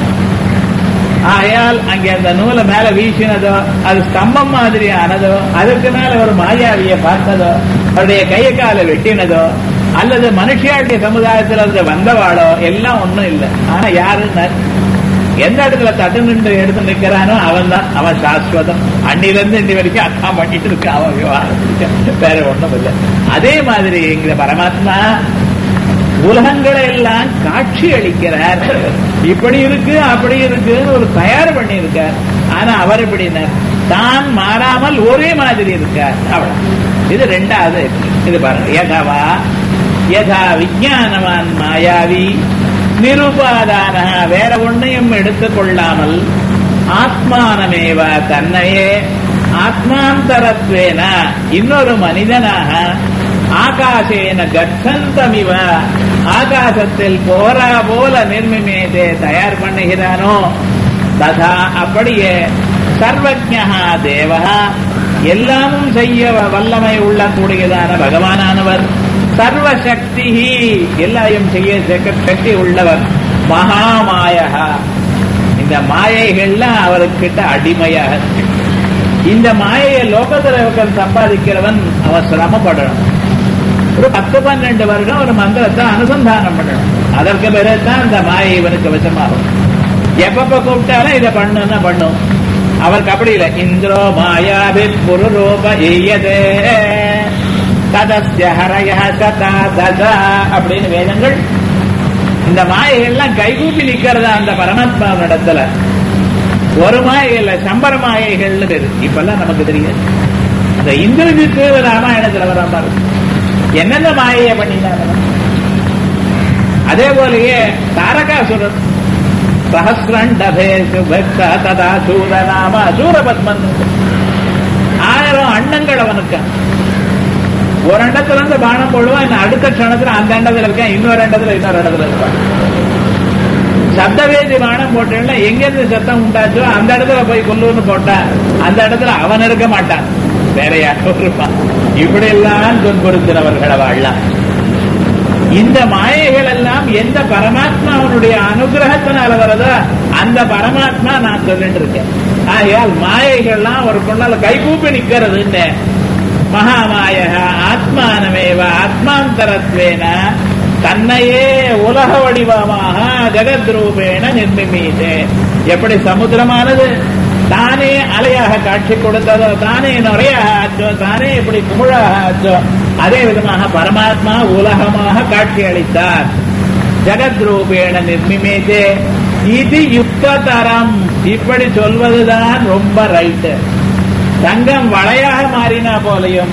ஆயால் அங்கே அந்த நூலை மேல வீசினதோ அது ஸ்தம்பம் மாதிரி ஆனதோ அதுக்கு மேல ஒரு மாயாவிய பார்த்ததோ அவருடைய கையை காலை வெட்டினதோ அல்லது மனுஷியாளுடைய சமுதாயத்தில் இருந்து வந்தவாளோ எல்லாம் ஒண்ணும் இல்லை ஆனா யாருன்னு எந்த இடத்துல தட்டு நின்று எடுத்து நிக்கிறானோ அவன் தான் அவன் சாஸ்வதம் அன்னில இருந்து இன்னி வரைக்கும் அதான் பண்ணிட்டு இருக்க அவன் விவகாரம் வேற ஒண்ணும் இல்லை அதே மாதிரி இந்த பரமாத்மா உலகங்களை எல்லாம் காட்சி அளிக்கிறார் இப்படி இருக்கு அப்படி இருக்குன்னு ஒரு தயார் பண்ணி இருக்கார் ஆனா அவர் எப்படின்னா தான் மாறாமல் ஒரே மாதிரி இருக்கார் அவ்வளவு இது ரெண்டாவது இது பாருங்க யதாவா யதா விஜயானவான் மாயாவி நிருபாதான வேற ஒன்னையும் எடுத்துக்கொள்ளாமல் ஆத்மானமேவ தன்னையே ஆத்மாந்தரத்வேன இன்னொரு மனிதனாக ஆகாசேன கச்சந்தமிவ ஆகாசத்தில் போரா போல நிர்மிமேதே தயார் பண்ணுகிறானோ ததா அப்படியே சர்வஜா தேவா எல்லாமும் செய்ய வல்லமை உள்ள கூடியதான பகவானானவர் சர்வசக்தி எல்லாயும் செய்ய சக்க- சக்தி உள்ளவர் மகாமாயகா இந்த மாயைகள்லாம் அவர்கிட்ட அடிமையாக இருக்கு. இந்த மாயையை லோகத்துல ஒருத்தன் சம்பாதிக்கிறவன் அவன் சிரமப்படணும் ஒரு பத்து பன்னெண்டு வருடம் ஒரு மந்திரத்தை அனுசந்தானம் பண்ணணும் அதற்கு பிறகுதான் அந்த மாயை இவனுக்கு வசமாகும் எப்பப்ப கூப்பிட்டாலும் இதை பண்ணுன்னா பண்ணும் அவருக்கு அப்படி இல்லை இந்திரோ மாயாபி புருரூப ஈயதே ததஸ்ய ஹரய சதா ததா அப்படின்னு வேதங்கள் இந்த மாயைகள்லாம் கைகூப்பி நிக்கிறதா அந்த பரமாத்மாவினிடத்துல ஒரு மாயை இல்ல சம்பர மாயைகள்னு பேரு இப்பெல்லாம் நமக்கு தெரியாது இந்த இந்திரஜித்து ராமாயணத்துல வர பாரு என்னென்ன மாயையை பண்ணினாங்க அதே போலயே தாரகாசுரன் சஹசிரண்டபே சுபக்த ததா சூரநாம சூரபத்மன் ஆயிரம் அண்ணங்கள் அவனுக்கு ஒரு இடத்துல இருந்து பானம் போடுவான் இன்னும் அடுத்த க்ஷணத்துல அந்த இடத்துல இருக்கேன் இன்னொரு இடத்துல இன்னொரு இடத்துல இருப்பான் சப்தவேதி பானம் போட்டேன்னா எங்க இருந்து சத்தம் உண்டாச்சோ அந்த இடத்துல போய் கொல்லுன்னு போட்டா அந்த இடத்துல அவன் இருக்க மாட்டான் வேற யாரோ இருப்பான் இப்படி எல்லாம் துன்புறுத்தினவர்கள் வாழலாம் இந்த மாயைகள் எல்லாம் எந்த பரமாத்மாவனுடைய அனுகிரகத்தினால வரதோ அந்த பரமாத்மா நான் சொல்லிட்டு இருக்கேன் ஆகையால் மாயைகள்லாம் ஒரு பொண்ணால கைகூப்பி நிக்கிறது மகாமாய ஆத்மானமேவ ஆத்மாந்தரத்வேன தன்னையே உலக வடிவமாக ஜெகத் ரூபேண நிர்மிமீதே எப்படி சமுத்திரமானது தானே அலையாக காட்சி கொடுத்ததோ தானே நுரையாக ஆச்சோ தானே இப்படி குமிழாக ஆச்சோ அதே விதமாக பரமாத்மா உலகமாக காட்சி அளித்தார் ஜெகத் ரூபேண நிர்மிமேதே இது யுக்ததரம் இப்படி சொல்வதுதான் ரொம்ப ரைட்டு தங்கம் வளையாக மாறினா போலையும்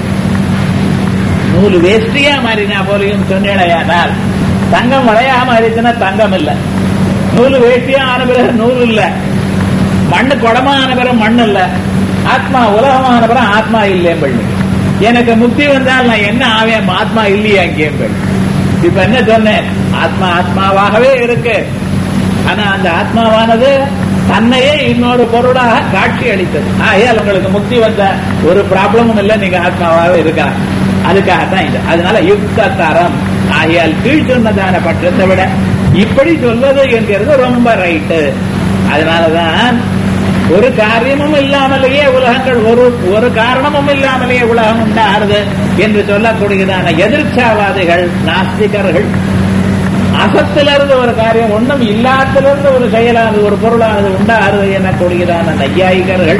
நூல் வேஷ்டியா மாறினா போலையும் சொன்னேடையானால் தங்கம் வளையாக மாறிச்சுன்னா தங்கம் இல்ல நூல் வேஷ்டியா ஆன பிறகு நூல் இல்ல மண்ணு குடமா ஆன பிறகு மண் இல்ல ஆத்மா உலகமான பிறகு ஆத்மா இல்லையே பள்ளி எனக்கு முக்தி வந்தால் நான் என்ன ஆவேன் ஆத்மா இல்லையே அங்கேயும் பள்ளி இப்ப என்ன சொன்னேன் ஆத்மா ஆத்மாவாகவே இருக்கு ஆனா அந்த ஆத்மாவானது தன்னையே இன்னொரு பொருளாக காட்சி அளித்தது ஆகையால் உங்களுக்கு முக்தி வந்த ஒரு ப்ராப்ளமும் இல்லை நீங்க ஆத்மாவாக இருக்கா அதுக்காகத்தான் இது அதனால யுக்த தரம் ஆகையால் கீழ் சொன்னதான பற்றத்தை விட இப்படி சொல்வது என்கிறது ரொம்ப ரைட்டு அதனாலதான் ஒரு காரியமும் இல்லாமலேயே உலகங்கள் ஒரு ஒரு காரணமும் இல்லாமலேயே உலகம் உண்டாகிறது என்று சொல்லக்கூடியதான எதிர்ச்சாவாதிகள் நாஸ்திகர்கள் அசத்திலிருந்து ஒரு காரியம் ஒன்றும் இல்லாத்திலிருந்து ஒரு செயலானது ஒரு பொருளானது உண்டாகிறது எனக்கூடியதான நையாயிகர்கள்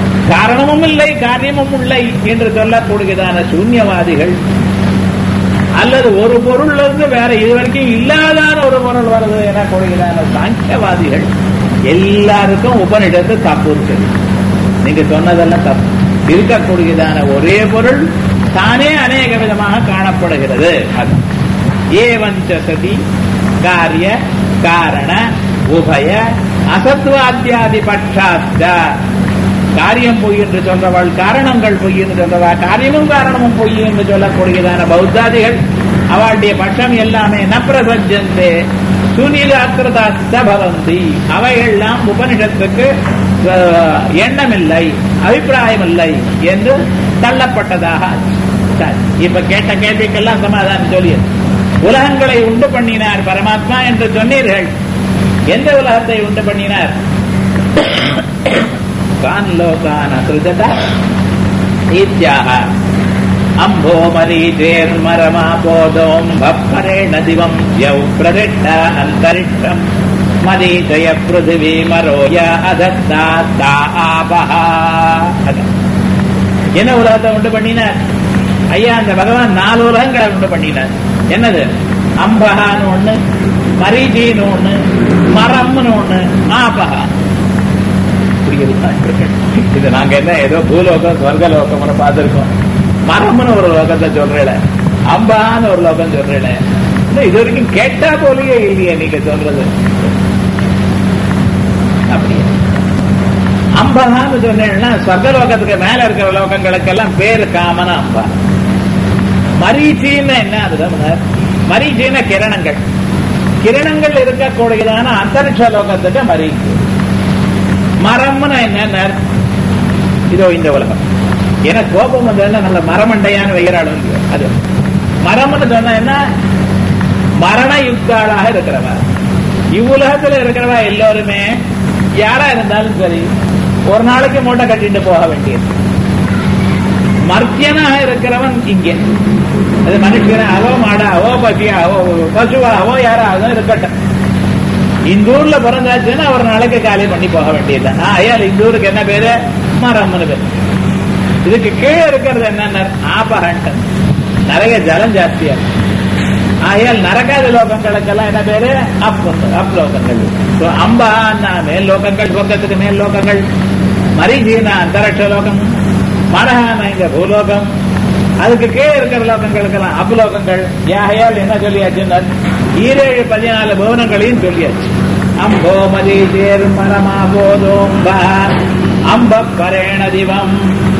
காரணமும் இல்லை காரியமும் இல்லை என்று சொல்லக்கூடியதான சூன்யவாதிகள் அல்லது ஒரு பொருள்ல இருந்து வேற இது வரைக்கும் இல்லாதான ஒரு பொருள் வருது என கூறுகிறான சாங்கியவாதிகள் எல்லாருக்கும் உபனிடத்து தப்பு இருக்குது நீங்க சொன்னதெல்லாம் தப்பு இருக்கக்கூடியதான ஒரே பொருள் தானே அநேக விதமாக காணப்படுகிறது அது ஏவஞ்ச சதி காரிய காரண உபய அசத்வாத்தியாதி பட்சாத்த காரியம் பொய் என்று சொல்றவள் காரணங்கள் பொய் என்று சொல்றவா காரியமும் காரணமும் பொய் என்று சொல்லக்கூடியதான பௌத்தாதிகள் அவளுடைய பட்சம் எல்லாமே நப்பிரசஞ்சந்தே சுனிலாக்கிரதாஸ்த பவந்தி அவையெல்லாம் உபனிஷத்துக்கு அஹ், எண்ணமில்லை அபிப்பிராயமில்லை என்று தள்ளப்பட்டதாக ஆச்சு. சரி, இப்ப கேட்ட கேள்விக்கெல்லாம் சமாதானம் சொல்லியது உலகங்களை உண்டு பண்ணினார் பரமாத்மா என்று சொன்னீர்கள் எந்த உலகத்தை உண்டு பண்ணினார் கான் லோகான் அசுஜத இத்யாக அம்போ மரீச்சேர்மரமா போதோம் பப்பரேண திவம் யௌ பிரதிஷ்ட அந்தரிஷம் மரீச்சய பிருத்திவி மரோய அதத்தா தா ஆபஹா அதான். என்ன உலகத்தை உண்டு பண்ணினார் ஐயா அந்த பகவான் நாலு உலகங்களை உண்டு பண்ணினார் என்னது அம்பகான்னு ஒண்ணு மரீச்சின்னு ஒண்ணு மரம்னு ஒண்ணு ஆபகா புரியுதுங்களா? இது நாங்க என்ன ஏதோ பூலோகம் ஸ்வர்கலோகம் பார்த்திருக்கோம் மரம்னு ஒரு லோகத்தை சொல்றேன் அம்பான்னு ஒரு லோகம் சொல்றேன் இது வரைக்கும் கேட்டா போலயே இல்லையே நீங்க சொல்றது அப்படியே அம்பகான்னு சொன்னேன்னா ஸ்வர்கலோகத்துக்கு மேல இருக்கிற லோகங்களுக்கெல்லாம் பேரு காமன அம்பா மரீச்சின்னு என்ன அதுதான் மரீச்சின்னா கிரணங்கள் கிரணங்கள் இருக்கக்கூடியதான அந்தரிக்ஷ லோகத்துக்கு மரீச்சி மரம்னு என்ன இதோ இந்த உலகம் ஏன்னா கோபம் வந்ததுன்னா நல்ல மரமண்டையான்னு வைக்கிறாளும் இல்லையோ அது மரம்னு சொன்னா என்ன மரண யுக்தாளாக இருக்கிறவ இவ்வுலகத்துல இருக்கிறவ எல்லோருமே யாரா இருந்தாலும் சரி ஒரு நாளைக்கு மூட்டை கட்டிட்டு போக வேண்டியது மர்த்தியனாக இருக்கிறவன் இங்கே அது மனுஷனாவோ மாடாவோ பசியாவோ பசுவாவோ யாராவோ இருக்கட்டும் இந்த ஊர்ல பிறந்தாச்சுன்னா ஒரு நாளைக்கு காலி பண்ணி போக வேண்டியது ஐயால் இந்த ஊருக்கு என்ன பேரு மரம்னு பேரு இதுக்கு கீழே இருக்கிறது என்ன ஆபகண்டன் நிறைய ஜலம் ஜாஸ்தியா இருக்கு. ஆகையால் நரகாத லோகங்களுக்கெல்லாம் என்ன பேரு அப் அப் லோகங்கள் So, அம்பான்னா மேல் லோகங்கள் லோகத்துக்கு மேல் லோகங்கள் மரிஜீனா அந்தரட்ச லோகம் மரஹான இங்க பூலோகம் அதுக்கு கீழே இருக்கிற லோகங்களுக்கெல்லாம் அப்லோகங்கள் யாகையால் என்ன சொல்லியாச்சுன்னா ஈரேழு பதினாலு புவனங்களையும் சொல்லியாச்சு அம்போ மதீதேர் மரமா போதோம்பா அம்ப பரேண திவம்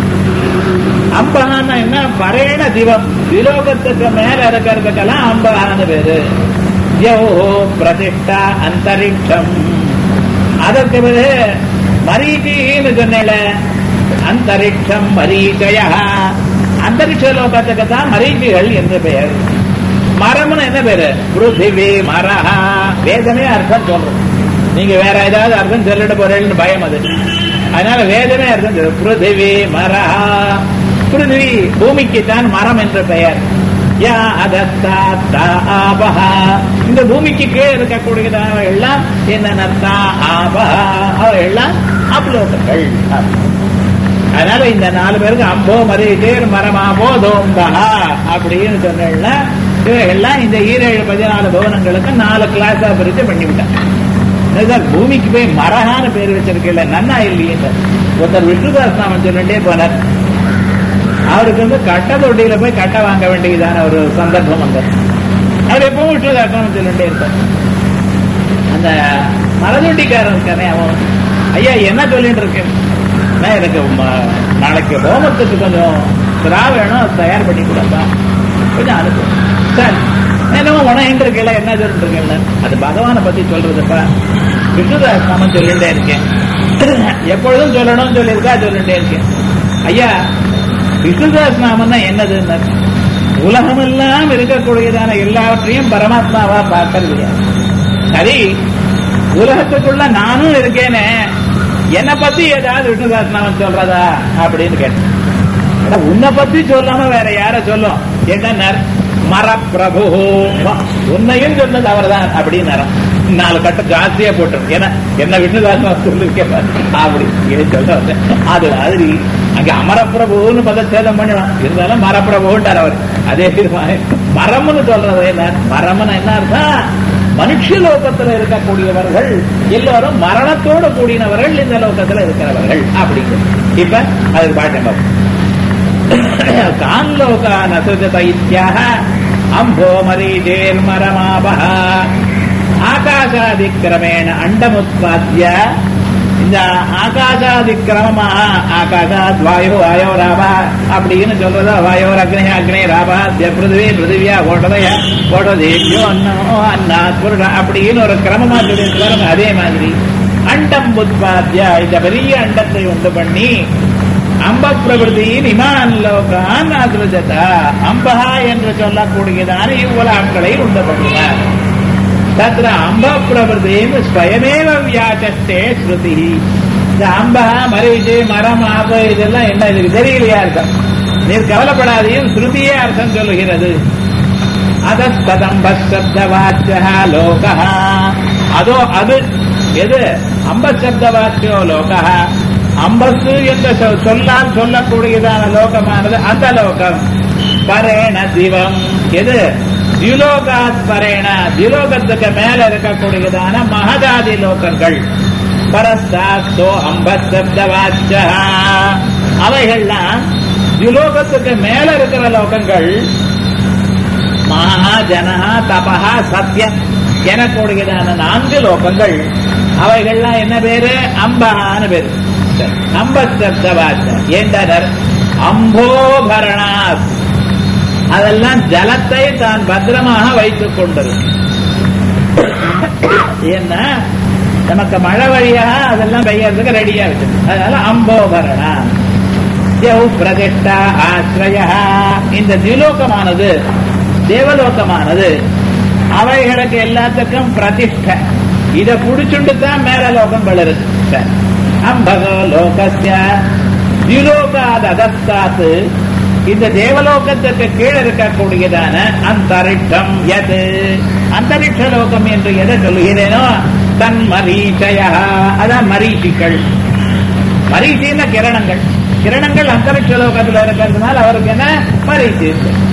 அம்பகான என்ன பரேண திவம் திலோகத்துக்கு மேல இருக்கிறதுக்கெல்லாம் அம்பகான பேரு யோ பிரதிஷ்டா அந்தரிக்ஷம் அதற்கு பிறகு மரீச்சின்னு சொன்னேல அந்தரிக்ஷம் மரீச்சய அந்தரிக்ஷ லோகத்துக்கு தான் மரீச்சிகள் என்று பெயர் மரம்னு என்ன பேரு பிருத்திவி மரஹா வேதமே அர்த்தம் சொல்றோம் நீங்க வேற ஏதாவது அர்த்தம் சொல்லிட்டு போறேன்னு பயம் அது அதனால வேதமே அர்த்தம் சொல்லு பிருத்திவி மரஹா பிருத்திவி பூமிக்கு தான் மரம் என்று பெயர் யா அதத்தா தா ஆபஹா இந்த பூமிக்கு கீழே இருக்கக்கூடியதான எல்லாம் என்னென்ன தா ஆபஹா அவ எல்லாம் அப்லோகங்கள் அதனால இந்த நாலு பேருக்கு அம்போ மரீட்டேர் மரமாபோ தோம்பஹா அப்படின்னு சொன்னா இவைகள்லாம் இந்த ஈரேழு பதினாலு பவனங்களுக்கு நாலு கிளாஸா பிரிச்சு பண்ணிவிட்டாங்க இதுதான் பூமிக்கு போய் மரகான பேர் வச்சிருக்கல நன்னா இல்லையே ஒருத்தர் விஷ்ணுதாஸ் நாமன் சொல்லிட்டே போனார் அவருக்கு வந்து கட்ட தொட்டியில போய் கட்ட வாங்க வேண்டியதான ஒரு சந்தர்ப்பம் வந்தது அவர் எப்பவும் விஷ்ணுதாஸ் நாமன் சொல்லிட்டே இருப்பார் அந்த மரதொட்டிக்காரன் இருக்கானே அவன் ஐயா என்ன சொல்லிட்டு இருக்கேன் நான் எனக்கு ம- நாளைக்கு ஹோமத்துக்கு கொஞ்சம் திராவணம் தயார் பண்ணி கொடுப்பா கொஞ்சம் அனுப்பு சார் என்னமோ உனக்கு இருக்கல என்ன சொல்லிட்டு இருக்கேன் அது பகவானை பத்தி சொல்றதுப்பா விஷ்ணுதாஸ் நாமம் சொல்லிட்டே இருக்கேன் எப்பொழுதும் சொல்லணும்னு சொல்லியிருக்கா சொல்லிட்டே இருக்கேன் ஐயா விஷ்ணுதாஸ் நாமம் தான் என்னதுன்னு உலகமெல்லாம் இருக்கக்கூடியதான எல்லாவற்றையும் பரமாத்மாவா பார்க்கறது சரி உலகத்துக்குள்ள நானும் இருக்கேனே என்னை பத்தி ஏதாவது விஷ்ணுதாஸ் நாமம் சொல்றதா அப்படின்னு கேட்டேன் அட, உன்னை பத்தி சொல்லாம வேற யார சொல்லும் என்ன மரப்பிரபு உன்னையும் சொன்னது அவர்தான் அப்படின்னு நாலு கட்டம் ஜாஸ்தியா போட்டிருக்கு ஏன்னா என்ன விஷ்ணுதாஸ் சொல்லிருக்கேன் அப்படி இது சொல்ல வந்தேன். அது மாதிரி அங்க அமரப்பிரபுன்னு பதச்சேதம் பண்ணலாம் இருந்தாலும் மரப்பிரபுன்றார் அவர் அதே மாதிரி மரம்னு சொல்றது என்ன மரம்னு என்ன அர்த்தம் மனுஷ லோகத்துல இருக்கக்கூடியவர்கள் எல்லாரும் மரணத்தோடு கூடினவர்கள் இந்த லோகத்துல இருக்கிறவர்கள் அப்படிங்கிறது இப்ப அதுக்கு பாட்டம் கான்லோகா நசுஜத இத்தியாக அம்போ மரீடேர்மரமாபஹ ஆகாசாதிக்கிரமேண அண்டமுத்பாத்திய இந்த ஆகாசாதிக்கிரமமா ஆகாசாத் வாயு வாயோ ராபா அப்படின்னு சொல்றதா வாயோர் அக்னே அக்னே ராபா பிருத்திவி பிருத்திவியா ஓட்டதைய ஓட்டதேவியோ அன்னோ அண்ணா புருட அப்படின்னு ஒரு கிரமமா சொல்லியிருக்காரு அதே மாதிரி அண்டம் உத்பாத்திய இந்த பெரிய அண்டத்தை உண்டு பண்ணி அம்ப பிரபுதியின் இமான் லோகான் அதிருஜதா அம்பகா என்று சொல்லக்கூடியதான இவ்வுலகங்களை உண்டு பண்ணினார் தத்திர அம்ப பிரபுதின்னு ஸ்வயமேவ வியாச்சே ஸ்ருதி இந்த அம்பா மரீச்சு மரம் ஆப இதெல்லாம் என்ன இதுக்கு தெரியலையா அர்த்தம் நீர் கவலைப்படாதையும் ஸ்ருதியே அர்த்தம் சொல்லுகிறது அதஸ்ததம்பஸ்தவாச்சா லோகா அதோ அது எது அம்பசப்தவாச்சியோ லோகா அம்பசு என்ற சொ- சொல்லால் சொல்லக்கூடியதான லோகமானது அந்த லோகம் பரேண திவம் எது தியுலோகாத் பரேண தியுலோகத்துக்கு மேல இருக்கக்கூடியதான மகதாதி லோகங்கள் பரஸ்தாஸ்தோ அம்பசப்தவாச்ச அவைகள்லாம் தியுலோகத்துக்கு மேல இருக்கிற லோகங்கள் மகா ஜனஹா தபஹா சத்யம் எனக்கூடியதான நான்கு லோகங்கள் அவைகள்லாம் என்ன பேரு அம்பகான்னு பேரு சரி. அம்பசப்தவாச்ச ஏண்டனர் அம்போபரணாத் அதெல்லாம் ஜலத்தை தான் பத்திரமாக வைத்துக் கொண்டது ஏன்னா நமக்கு மழை வழியாக அதெல்லாம் பெய்யறதுக்கு ரெடியா இருக்கு அதனால அம்போபரணா யௌ பிரதிஷ்டா ஆசிரய இந்த திலோகமானது தேவலோகமானது அவைகளுக்கு எல்லாத்துக்கும் பிரதிஷ்டை இத புடிச்சுண்டு தான் மேல லோகங்கள் இருக்கு சரி. அம்பகோ லோகஸ்ய திலோகாத் அதஸ்தாத்து இந்த தேவலோகத்துக்கு கீழே இருக்கக்கூடியதான அந்தரிக்ஷம் எது அந்தரிக்ஷ லோகம் என்று எதை சொல்லுகிறேனோ தன் மரீச்சய அதான் மரீச்சிகள் மரீச்சின்னா கிரணங்கள் கிரணங்கள் அந்தரிக்ஷ லோகத்தில் இருக்கிறதுனால அவருக்கு என்ன மரீச்சி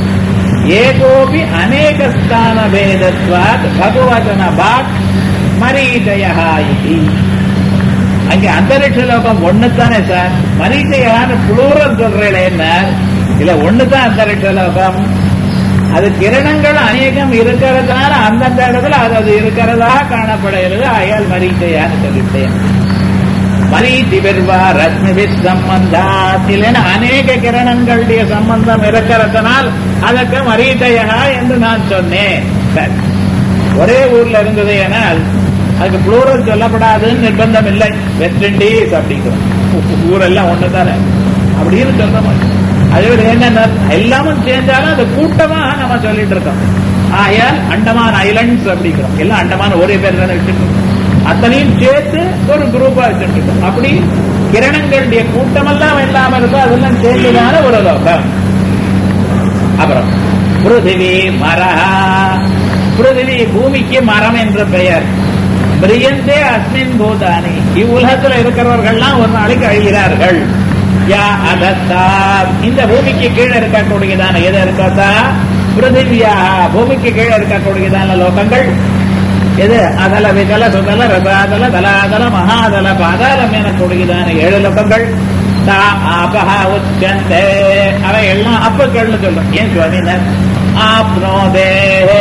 ஏகோபி அநேக ஸ்தான பேதத்வாத் பகவதன பாக் மரீச்சயா இது அங்கே அந்தரிக்ஷ லோகம் ஒண்ணுதானே சார் மரீச்சையான புளூரல் சொல்றேன் என்ன இல்ல ஒண்ணுதான் அந்தரிக்ஷ லோகம் அது கிரணங்கள் அநேகம் இருக்கிறதுனால அந்தந்த இடத்துல அது அது இருக்கிறதா காணப்படுகிறது ஆயால் மரீச்சையான்னு சொல்லிட்டேன் மரீச்சி பெறுவா ரத்னி சம்பந்தா இல்லைன்னா அநேக கிரணங்களுடைய சம்பந்தம் இருக்கிறதுனால் அதற்கு மரீச்சையா என்று நான் சொன்னேன் சரி ஒரே ஊர்ல இருந்தது ஏனால் அதுக்கு புளூரல் சொல்லப்படாதுன்னு நிர்பந்தம் இல்லை வெஸ்ட் இண்டீஸ் அப்படிங்கிறோம் ஊரெல்லாம் ஒண்ணுதானே அப்படின்னு சொல்ல மாட்டோம் அதே விட என்ன எல்லாமும் சேர்ந்தாலும் அது கூட்டமா நம்ம சொல்லிட்டு இருக்கோம் ஆயால் அண்டமான் ஐலண்ட்ஸ் அப்படிங்கிறோம் எல்லாம் அண்டமான் ஒரே பேர் தானே வச்சுருக்கோம் அத்தனையும் சேர்த்து ஒரு குரூப்பா வச்சுட்டு இருக்கோம் அப்படி கிரணங்களுடைய கூட்டமெல்லாம் இல்லாம இருக்கோ அதெல்லாம் சேர்ந்துதான ஒரு லோகம் அப்புறம் பிருத்திவி மரஹா பிருத்திவி பூமிக்கு மரம் என்ற பெயர் பிரியந்தே அஸ்மின் பூதானி இவ்வுலகத்துல இருக்கிறவர்கள்லாம் ஒரு நாளைக்கு அழிகிறார்கள் யா அதத்தா இந்த பூமிக்கு கீழே இருக்கக்கூடியதான எது இருக்கா பிருத்திவியா பூமிக்கு கீழே இருக்கக்கூடியதான லோகங்கள் எது அதல விதல சுதல ரசாதல தலாதல மகாதல பாதாளம் எனக்கூடியதான ஏழு லோகங்கள் தா ஆபஹா உச்சந்தே அவை எல்லாம் அப்பக்கள்னு சொல்றோம் ஏன் சுவாமினர் ஆப்னோதே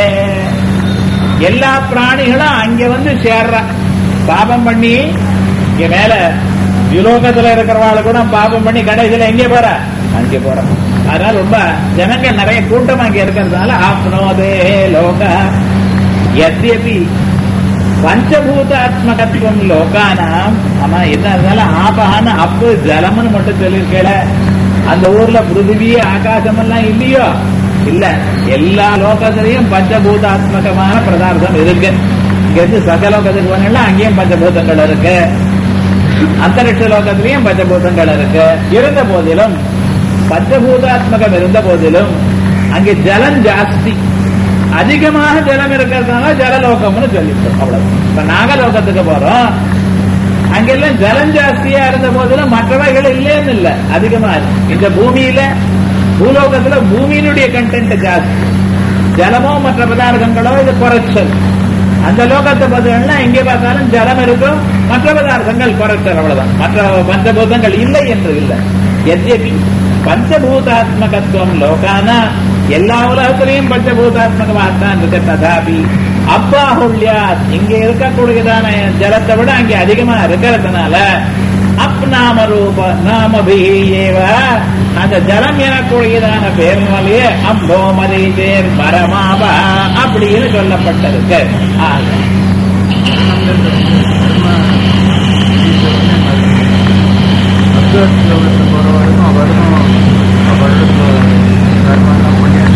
எல்லா பிராணிகளும் அங்க வந்து சேர்ற பாபம் பண்ணி இங்க மேல யுலோகத்துல இருக்கிறவாள் கூட பாபம் பண்ணி கடைசியில எங்கே போற அங்கே போற அதனால ரொம்ப ஜனங்கள் நிறைய கூட்டம் அங்க இருக்கிறதுனால ஆப்னோதே லோக எத்யபி பஞ்சபூதாத்மகத்துவம் லோகானாம் ஆமா என்ன இருந்தாலும் ஆபகான அப்பு ஜலம்னு மட்டும் சொல்லியிருக்கல அந்த ஊர்ல பிருத்திவி ஆகாசம் எல்லாம் இல்லையோ இல்ல எல்லா லோகத்திலையும் பஞ்சபூதாத்மகமான பதார்த்தம் இருக்கு இங்க இருந்து சகலோகத்துக்கு போனா அங்கேயும் பஞ்சபூதங்கள் இருக்கு அந்தரிக்ஷ லோகத்திலையும் பஞ்சபூதங்கள் இருக்கு இருந்த போதிலும் பஞ்சபூதாத்மகம் இருந்த போதிலும் அங்கே ஜலம் ஜாஸ்தி அதிகமாக ஜலம் இருக்கிறதுனால ஜலலோகம்னு சொல்லிட்டோம் அவ்வளவு இப்ப நாகலோகத்துக்கு போறோம் அங்கெல்லாம் ஜலம் ஜாஸ்தியா இருந்த போதிலும் மற்றவைகள் இல்லைன்னு இல்ல அதிகமா இருக்கு. இந்த பூமியில பூலோகத்துல பூமியினுடைய கண்டென்ட் ஜாஸ்தி ஜலமோ மற்ற பதார்த்தங்களோ இது குறைச்சல் அந்த லோகத்தை பார்த்தீங்கன்னா எங்கே பார்த்தாலும் ஜலம் இருக்கும் மற்ற பதார்த்தங்கள் குறைச்சல் அவ்வளவுதான் மற்ற பஞ்சபூதங்கள் இல்லை என்று இல்லை எத்யபி பஞ்சபூதாத்மகத்துவம் லோகான எல்லா உலகத்திலையும் பஞ்சபூதாத்மகமாகத்தான் இருக்கு ததாபி அப்பாஹுல்யா இங்க இருக்கக்கூடியதான ஜலத்தை விட அங்கே அதிகமா இருக்கிறதுனால அப்நாம ரூப நாமபிஹேவ அந்த ஜலம் எனக்கூடியதான பேர்னாலேயே அம்போமதி பேர் பரமாபா அப்படின்னு சொல்லப்பட்டிருக்கு ஆக
அத்தியாவசியத்தை போகிற வரைக்கும் அவரும் அவருக்கு கர்மான புண்ணியம்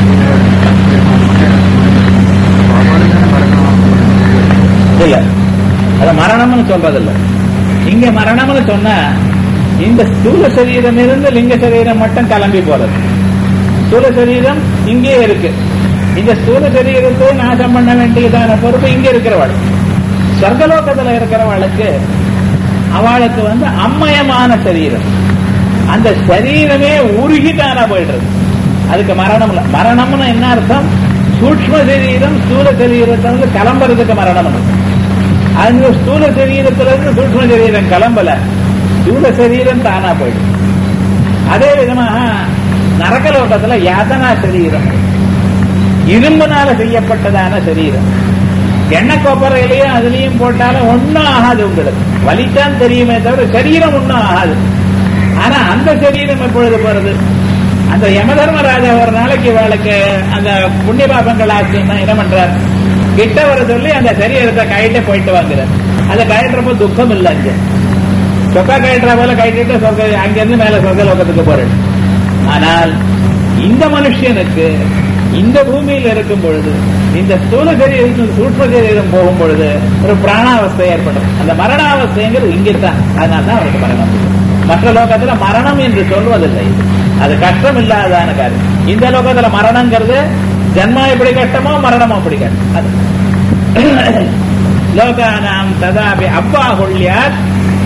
அவரும் வரணும்
இல்ல அத மரணம்னு சொல்றதில்ல இங்க மரணம்னு சொன்னா இந்த ஸ்தூல சரீரம் இருந்து லிங்க சரீரம் மட்டும் கிளம்பி போறது ஸ்தூல சரீரம் இங்கே இருக்கு இந்த ஸ்தூல சரீரத்தை நாசம் பண்ண வேண்டியதான பொறுப்பு இங்க இருக்கிறவள் சொர்க்கலோகத்துல இருக்கிறவளுக்கு அவளுக்கு வந்து அம்மயமான சரீரம் அந்த சரீரமே உருகிட்டானா போயிடுறது அதுக்கு மரணம் இல்ல மரணம்னு என்ன அர்த்தம் சூக்ம சரீரம் ஸ்தூல சரீரத்தை வந்து கிளம்புறதுக்கு மரணம் இல்லை. அந்த ஸ்தூல சரீரத்துல இருந்து சூக்ம சரீரம் கிளம்பல ஸ்தூல சரீரம் தானா போயிடும் அதே விதமாக நரகலோகத்துல யாதனா சரீரம் இரும்புனால செய்யப்பட்டதான சரீரம் எண்ணெய் கொப்பரையிலையும் அதுலயும் போட்டாலும் ஒன்னும் ஆகாது உங்களுக்கு வலித்தான் தெரியுமே தவிர சரீரம் ஒன்னும் ஆகாது ஆனா அந்த சரீரம் எப்பொழுது போறது அந்த யமதர்மராஜா ஒரு நாளைக்கு இவளுக்கு அந்த புண்ணிய பாபங்கள் ஆச்சுன்னா என்ன பண்றார் கிட்ட வர சொல்லி அந்த சரீரத்தை கையிட்டு போயிட்டு வாங்குறார் அதை கழட்டுறப்போ துக்கம் இல்லை அங்க சொக்கா கழட்டுற போல கழட்டிட்டு சொர்க்க அங்கிருந்து மேல சொர்க்க லோகத்துக்கு போறேன் ஆனால் இந்த மனுஷனுக்கு இந்த பூமியில் இருக்கும் பொழுது இந்த ஸ்தூல சரீரம் சூட்ச சரீரம் போகும் பொழுது ஒரு பிராணாவஸ்தை ஏற்படும் அந்த மரணாவஸ்தைங்கிறது இங்கத்தான் அதனால தான் அவருக்கு மரணம் மற்ற லோகத்துல மரணம் என்று சொல்வதில்லை அது கஷ்டம் இல்லாததான காரியம் இந்த லோகத்துல மரணங்கிறது ஜன்மா எப்படி கஷ்டமோ மரணமோ அப்படி கஷ்டம் அது லோகானாம் ததாபி அப்பா கொள்ளியார்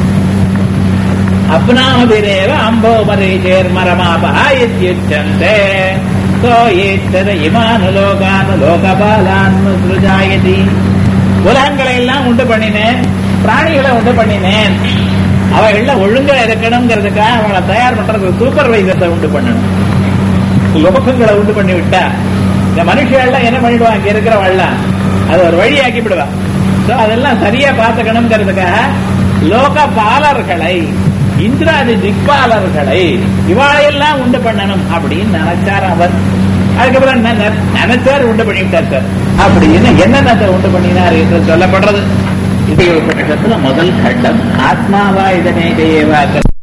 அப்னாமபிரேவ அம்போமரீச்சேர் மரமாபா இத்யுச்சந்தே சோ ஏத்தத இமானு லோகானு லோகபாலான் சுஜாயதி உலகங்களை எல்லாம் உண்டு பண்ணினேன் பிராணிகளை உண்டு பண்ணினேன் அவைகள்ல ஒழுங்கா இருக்கணுங்கிறதுக்காக அவளை தயார் பண்றதுக்கு சூப்பர்வைசர்ஸை உண்டு பண்ணணும் லோகங்களை உண்டு பண்ணி விட்டா இந்த மனுஷெல்லாம் என்ன பண்ணிடுவாங்க இங்க இருக்கிறவள்லாம் அது ஒரு வழியாக்கி விடுவா சோ அதெல்லாம் சரியா பார்த்துக்கணுங்கிறதுக்காக லோக பாலர்களை இந்திராதி திக்பாலர்களை இவாளையெல்லாம் உண்டு பண்ணணும் அப்படின்னு நினைச்சார் அவர் அதுக்கப்புறம் என்ன நினை- நினைச்சார் உண்டு பண்ணிவிட்டார் சார் அப்படின்னு என்னென்ன உண்டு பண்ணினார் என்று சொல்லப்படுறது இது உபநிஷத்துல முதல் கட்டம் ஆத்மாவா இதனேகையேவா